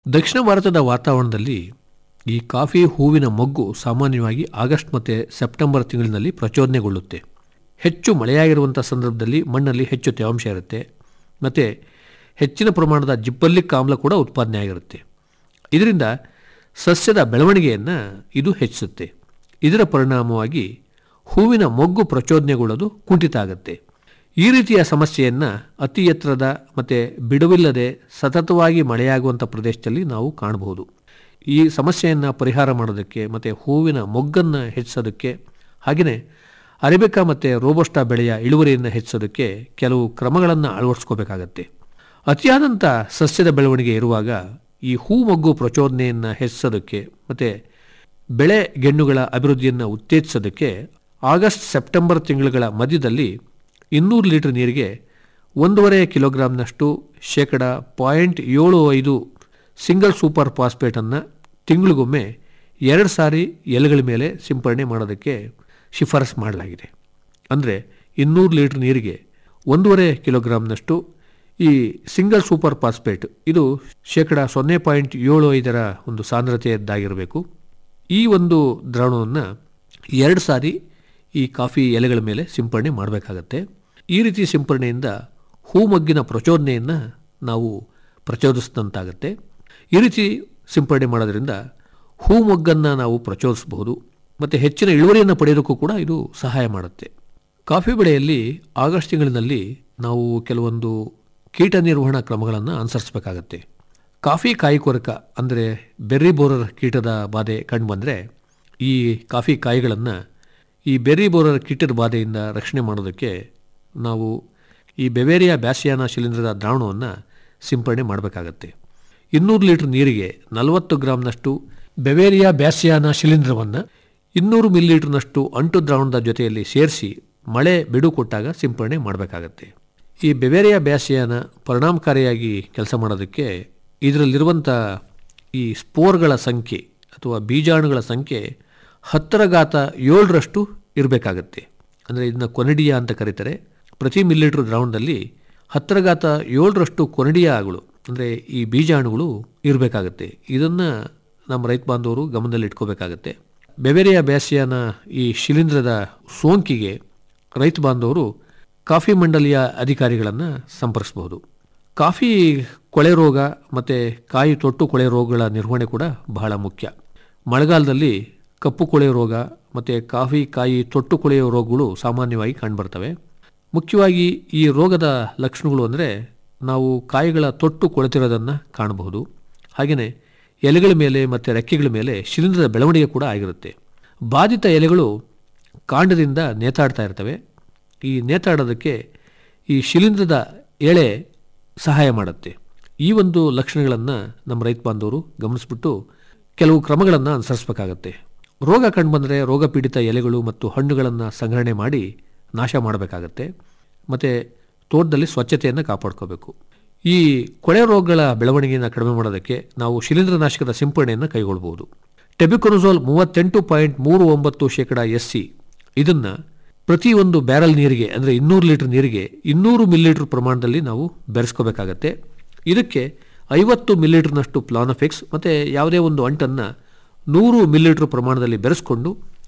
ದಕ್ಷಿಣ ಭಾರತದ ವಾತಾವರಣದಲ್ಲಿ ಈ ಕಾಫಿ ಹೂವಿನ ಮೊಗ್ಗು ಸಾಮಾನ್ಯವಾಗಿ ಆಗಸ್ಟ್ ಮತ್ತು ಸೆಪ್ಟೆಂಬರ್ ತಿಂಗಳಿನಲ್ಲಿ ಪ್ರಚೋದನೆಗೊಳ್ಳುತ್ತೆ ಹೆಚ್ಚು ಮಳೆಯಾಗಿರುವಂಥ ಸಂದರ್ಭದಲ್ಲಿ ಮಣ್ಣಲ್ಲಿ ಹೆಚ್ಚು ತೇವಾಂಶ ಇರುತ್ತೆ ಮತ್ತು ಹೆಚ್ಚಿನ ಪ್ರಮಾಣದ ಜಿಬ್ಬಲ್ಲಿಕ್ ಆಮ್ಲ ಕೂಡ ಉತ್ಪಾದನೆ ಆಗಿರುತ್ತೆ ಇದರಿಂದ ಸಸ್ಯದ ಬೆಳವಣಿಗೆಯನ್ನು ಇದು ಹೆಚ್ಚಿಸುತ್ತೆ ಇದರ ಪರಿಣಾಮವಾಗಿ ಹೂವಿನ ಮೊಗ್ಗು ಪ್ರಚೋದನೆಗೊಳ್ಳೋದು ಕುಂಠಿತ ಆಗುತ್ತೆ ಈ ರೀತಿಯ ಸಮಸ್ಯೆಯನ್ನು ಅತಿ ಎತ್ತರದ ಮತ್ತು ಬಿಡುವಿಲ್ಲದೆ ಸತತವಾಗಿ ಮಳೆಯಾಗುವಂಥ ಪ್ರದೇಶದಲ್ಲಿ ನಾವು ಕಾಣಬಹುದು ಈ ಸಮಸ್ಯೆಯನ್ನು ಪರಿಹಾರ ಮಾಡೋದಕ್ಕೆ ಮತ್ತು ಹೂವಿನ ಮೊಗ್ಗನ್ನು ಹೆಚ್ಚಿಸೋದಕ್ಕೆ ಹಾಗೆಯೇ ಅರೇಬಿಕಾ ಮತ್ತು ರೋಬೋಸ್ಟಾ ಬೆಳೆಯ ಇಳುವರಿಯನ್ನು ಹೆಚ್ಚಿಸೋದಕ್ಕೆ ಕೆಲವು ಕ್ರಮಗಳನ್ನು ಅಳವಡಿಸ್ಕೋಬೇಕಾಗತ್ತೆ ಅತಿಯಾದಂಥ ಸಸ್ಯದ ಬೆಳವಣಿಗೆ ಇರುವಾಗ ಈ ಹೂ ಮೊಗ್ಗು ಪ್ರಚೋದನೆಯನ್ನು ಹೆಚ್ಚಿಸೋದಕ್ಕೆ ಮತ್ತು ಬೆಳೆ ಗೆಣ್ಣುಗಳ ಅಭಿವೃದ್ಧಿಯನ್ನು ಉತ್ತೇಜಿಸೋದಕ್ಕೆ ಆಗಸ್ಟ್ ಸೆಪ್ಟೆಂಬರ್ ತಿಂಗಳುಗಳ ಮಧ್ಯದಲ್ಲಿ ಇನ್ನೂರು ಲೀಟರ್ ನೀರಿಗೆ ಒಂದೂವರೆ ಕಿಲೋಗ್ರಾಮ್ನಷ್ಟು ಶೇಕಡ ಪಾಯಿಂಟ್ ಏಳು ಐದು ಸಿಂಗಲ್ ಸೂಪರ್ ಫಾಸ್ಫೇಟನ್ನು ತಿಂಗಳಿಗೊಮ್ಮೆ ಎರಡು ಸಾರಿ ಎಲೆಗಳ ಮೇಲೆ ಸಿಂಪಡಣೆ ಮಾಡೋದಕ್ಕೆ ಶಿಫಾರಸು ಮಾಡಲಾಗಿದೆ ಅಂದರೆ ಇನ್ನೂರು ಲೀಟರ್ ನೀರಿಗೆ ಒಂದೂವರೆ ಕಿಲೋಗ್ರಾಮ್ನಷ್ಟು ಈ ಸಿಂಗಲ್ ಸೂಪರ್ ಫಾಸ್ಫೇಟ್ ಇದು ಶೇಕಡ ಸೊನ್ನೆ ಪಾಯಿಂಟ್ ಏಳು ಐದರ ಒಂದು ಸಾಂದ್ರತೆಯದ್ದಾಗಿರಬೇಕು ಈ ಒಂದು ದ್ರಾವಣವನ್ನು ಎರಡು ಸಾರಿ ಈ ಕಾಫಿ ಎಲೆಗಳ ಮೇಲೆ ಸಿಂಪಡಣೆ ಮಾಡಬೇಕಾಗತ್ತೆ ಈ ರೀತಿ ಸಿಂಪಡಣೆಯಿಂದ ಹೂಮಗ್ಗಿನ ಪ್ರಚೋದನೆಯನ್ನು ನಾವು ಪ್ರಚೋದಿಸಿದಂತಾಗತ್ತೆ ಈ ರೀತಿ ಸಿಂಪಡಣೆ ಮಾಡೋದ್ರಿಂದ ಹೂಮೊಗ್ಗನ್ನು ನಾವು ಪ್ರಚೋದಿಸಬಹುದು ಮತ್ತು ಹೆಚ್ಚಿನ ಇಳುವರಿಯನ್ನು ಪಡೆಯೋದಕ್ಕೂ ಕೂಡ ಇದು ಸಹಾಯ ಮಾಡುತ್ತೆ ಕಾಫಿ ಬೆಳೆಯಲ್ಲಿ ಆಗಸ್ಟ್ ತಿಂಗಳಿನಲ್ಲಿ ನಾವು ಕೆಲವೊಂದು ಕೀಟ ನಿರ್ವಹಣಾ ಕ್ರಮಗಳನ್ನು ಅನುಸರಿಸಬೇಕಾಗತ್ತೆ ಕಾಫಿ ಕಾಯಿ ಕೊರಕ ಅಂದರೆ ಬೆರ್ರಿ ಬೋರರ್ ಕೀಟದ ಬಾಧೆ ಕಂಡುಬಂದರೆ ಈ ಕಾಫಿ ಕಾಯಿಗಳನ್ನು ಈ ಬೆರ್ರಿ ಬೋರರ್ ಕೀಟದ ಬಾಧೆಯಿಂದ ರಕ್ಷಣೆ ಮಾಡೋದಕ್ಕೆ ನಾವು ಈ ಬೆವೇರಿಯಾ ಬ್ಯಾಸಿಯಾನ ಶಿಲೀಂಧ್ರದ ದ್ರಾವಣವನ್ನು ಸಿಂಪಡಣೆ ಮಾಡಬೇಕಾಗತ್ತೆ ಇನ್ನೂರು ಲೀಟರ್ ನೀರಿಗೆ ನಲವತ್ತು ಗ್ರಾಮ್ನಷ್ಟು ಬೆವೇರಿಯಾ ಬ್ಯಾಸಿಯಾನ ಶಿಲೀಂಧ್ರವನ್ನು ಇನ್ನೂರು ಮಿಲಿಲೀಟರ್ನಷ್ಟು ಅಂಟು ದ್ರಾವಣದ ಜೊತೆಯಲ್ಲಿ ಸೇರಿಸಿ ಮಳೆ ಬಿಡು ಕೊಟ್ಟಾಗ ಸಿಂಪಡಣೆ ಮಾಡಬೇಕಾಗತ್ತೆ ಈ ಬೆವೇರಿಯಾ ಬ್ಯಾಸಿಯಾನ ಪರಿಣಾಮಕಾರಿಯಾಗಿ ಕೆಲಸ ಮಾಡೋದಕ್ಕೆ ಇದರಲ್ಲಿರುವಂಥ ಈ ಸ್ಪೋರ್ಗಳ ಸಂಖ್ಯೆ ಅಥವಾ ಬೀಜಾಣುಗಳ ಸಂಖ್ಯೆ ಹತ್ತರ ಘಾತ ಏಳರಷ್ಟು ಇರಬೇಕಾಗತ್ತೆ ಅಂದರೆ ಇದನ್ನ ಕೊನಡಿಯಾ ಅಂತ ಕರೀತಾರೆ ಪ್ರತಿ ಮಿಲಿಲೀಟ್ರ್ ದ್ರಾವಣದಲ್ಲಿ ಹತ್ತರ ಘಾತ ಏಳರಷ್ಟು ಕೊನಡಿಯಾಗಳು ಅಂದರೆ ಈ ಬೀಜಾಣುಗಳು ಇರಬೇಕಾಗತ್ತೆ ಇದನ್ನು ನಮ್ಮ ರೈತ ಬಾಂಧವರು ಗಮನದಲ್ಲಿ ಇಟ್ಕೋಬೇಕಾಗತ್ತೆ ಬೆವೆರಿಯಾ ಬ್ಯಾಸಿಯಾನ ಈ ಶಿಲೀಂಧ್ರದ ಸೋಂಕಿಗೆ ರೈತ ಬಾಂಧವರು ಕಾಫಿ ಮಂಡಳಿಯ ಅಧಿಕಾರಿಗಳನ್ನು ಸಂಪರ್ಕಿಸಬಹುದು ಕಾಫಿ ಕೊಳೆ ರೋಗ ಮತ್ತು ಕಾಯಿ ತೊಟ್ಟು ಕೊಳೆ ರೋಗಗಳ ನಿರ್ವಹಣೆ ಕೂಡ ಬಹಳ ಮುಖ್ಯ ಮಳೆಗಾಲದಲ್ಲಿ ಕಪ್ಪು ಕೊಳೆ ರೋಗ ಮತ್ತು ಕಾಫಿ ಕಾಯಿ ತೊಟ್ಟು ಕೊಳೆಯೋ ರೋಗಗಳು ಸಾಮಾನ್ಯವಾಗಿ ಕಂಡುಬರ್ತವೆ ಮುಖ್ಯವಾಗಿ ಈ ರೋಗದ ಲಕ್ಷಣಗಳು ಅಂದರೆ ನಾವು ಕಾಯಿಗಳ ತೊಟ್ಟು ಕೊಳೆತಿರೋದನ್ನು ಕಾಣಬಹುದು ಹಾಗೆಯೇ ಎಲೆಗಳ ಮೇಲೆ ಮತ್ತು ರೆಕ್ಕೆಗಳ ಮೇಲೆ ಶಿಲೀಂಧ್ರದ ಬೆಳವಣಿಗೆ ಕೂಡ ಆಗಿರುತ್ತೆ ಬಾಧಿತ ಎಲೆಗಳು ಕಾಂಡದಿಂದ ನೇತಾಡ್ತಾ ಇರ್ತವೆ ಈ ನೇತಾಡೋದಕ್ಕೆ ಈ ಶಿಲೀಂಧ್ರದ ಎಳೆ ಸಹಾಯ ಮಾಡುತ್ತೆ ಈ ಒಂದು ಲಕ್ಷಣಗಳನ್ನು ನಮ್ಮ ರೈತ ಬಾಂಧವರು ಗಮನಿಸ್ಬಿಟ್ಟು ಕೆಲವು ಕ್ರಮಗಳನ್ನು ಅನುಸರಿಸಬೇಕಾಗತ್ತೆ ರೋಗ ಕಂಡುಬಂದರೆ ರೋಗ ಪೀಡಿತ ಎಲೆಗಳು ಮತ್ತು ಹಣ್ಣುಗಳನ್ನು ಸಂಗ್ರಹಣೆ ಮಾಡಿ ನಾಶ ಮಾಡಬೇಕಾಗತ್ತೆ ಮತ್ತು ತೋಟದಲ್ಲಿ ಸ್ವಚ್ಛತೆಯನ್ನು ಕಾಪಾಡ್ಕೋಬೇಕು ಈ ಕೊಳೆ ರೋಗಗಳ ಬೆಳವಣಿಗೆಯನ್ನು ಕಡಿಮೆ ಮಾಡೋದಕ್ಕೆ ನಾವು ಶಿಲೀಂಧ್ರನಾಶಕದ ಸಿಂಪಡಣೆಯನ್ನು ಕೈಗೊಳ್ಬೋದು ಟೆಬಿಕೊನಜೋಲ್ ಮೂವತ್ತೆಂಟು ಪಾಯಿಂಟ್ ಮೂರು ಒಂಬತ್ತು ಶೇಕಡ ಎಸ್ ಸಿ ಇದನ್ನು ಪ್ರತಿಯೊಂದು ಬ್ಯಾರಲ್ ನೀರಿಗೆ ಅಂದರೆ ಇನ್ನೂರು ಲೀಟರ್ ನೀರಿಗೆ ಇನ್ನೂರು ಮಿಲಿಲೀಟರ್ ಪ್ರಮಾಣದಲ್ಲಿ ನಾವು ಬೆರೆಸ್ಕೋಬೇಕಾಗತ್ತೆ ಇದಕ್ಕೆ ಐವತ್ತು ಮಿಲಿಲೀಟರ್ನಷ್ಟು ಪ್ಲಾನಫಿಕ್ಸ್ ಮತ್ತು ಯಾವುದೇ ಒಂದು ಅಂಟನ್ನು ನೂರು ಮಿಲಿಲೀಟರ್ ಪ್ರಮಾಣದಲ್ಲಿ ಬೆರೆಸ್ಕೊಂಡು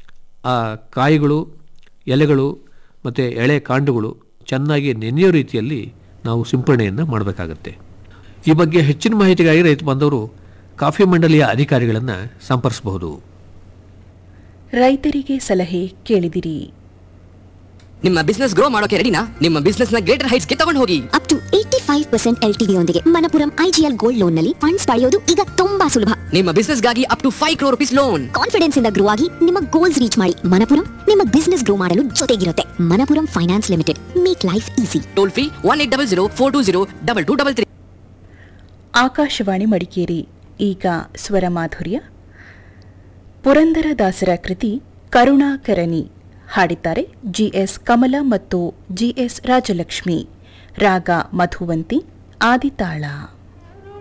ಆ ಕಾಯಿಗಳು ಎಲೆಗಳು ಮತ್ತು ಎಳೆ ಕಾಂಡಗಳು ಚೆನ್ನಾಗಿ ನೆನೆಯೋ ರೀತಿಯಲ್ಲಿ ನಾವು ಸಿಂಪಡಣೆಯನ್ನು ಮಾಡಬೇಕಾಗತ್ತೆ ಈ ಬಗ್ಗೆ ಹೆಚ್ಚಿನ ಮಾಹಿತಿಗಾಗಿ ರೈತ ಬಾಂಧವರು ಕಾಫಿ ಮಂಡಳಿಯ ಅಧಿಕಾರಿಗಳನ್ನು ಸಂಪರ್ಕಿಸಬಹುದು ರೈತರಿಗೆ ಸಲಹೆ ಕೇಳಿದಿರಿ ನಿಮ್ಮ ಬಿಸ್ನೆಸ್ ಗ್ರೋ ಮಾಡೋಕೆ ರೆಡಿನಾ ನಿಮ್ಮ ಬಿಸ್ನೆಸ್ ನ ಗ್ರೇಟರ್ ಹೈಟ್ಸ್ ಗೆ ತಗೊಂಡು ಹೋಗಿ up to eighty five percent L T ಯೊಂದಿಗೆ ಮನಪುರಂ ಐಜಿಎಲ್ ಗೋಲ್ಡ್ ಲೋನ್ ನಲ್ಲಿ ಫಂಡ್ಸ್ ಪಡೆಯೋದು ಈಗ ತುಂಬಾ ಸುಲಭ ನಿಮ್ಮ ಬಿಸ್ನೆಸ್ ಗಾಗಿ up to five crore rupees loan confidence ಇಂದ ಗ್ರೋ ಆಗಿ ನಿಮ್ಮ ಗೋಲ್ಸ್ ರೀಚ್ ಮಾಡಿ ಮನಪುರಂ ನಿಮ್ಮ ಬಿಸ್ನೆಸ್ ಗ್ರೋ ಮಾಡಲು ಜೊತೆಗಿರುತ್ತೆ Manappuram finance limited make life easy toll free one eight double zero four two zero double two double three Akashvani Madikeri ಈಗ ಸ್ವರ ಮಾಧುರ್ಯ ಪುರಂದರದಾಸರ ಕೃತಿ ಕರುಣಾಕರಣಿ ಹಾಡಿದ್ದಾರೆ ಜಿಎಸ್ ಕಮಲ ಮತ್ತು ಜಿಎಸ್ ರಾಜಲಕ್ಷ್ಮಿ ರಾಗ ಮಧುವಂತಿ ಆದಿತಾಳ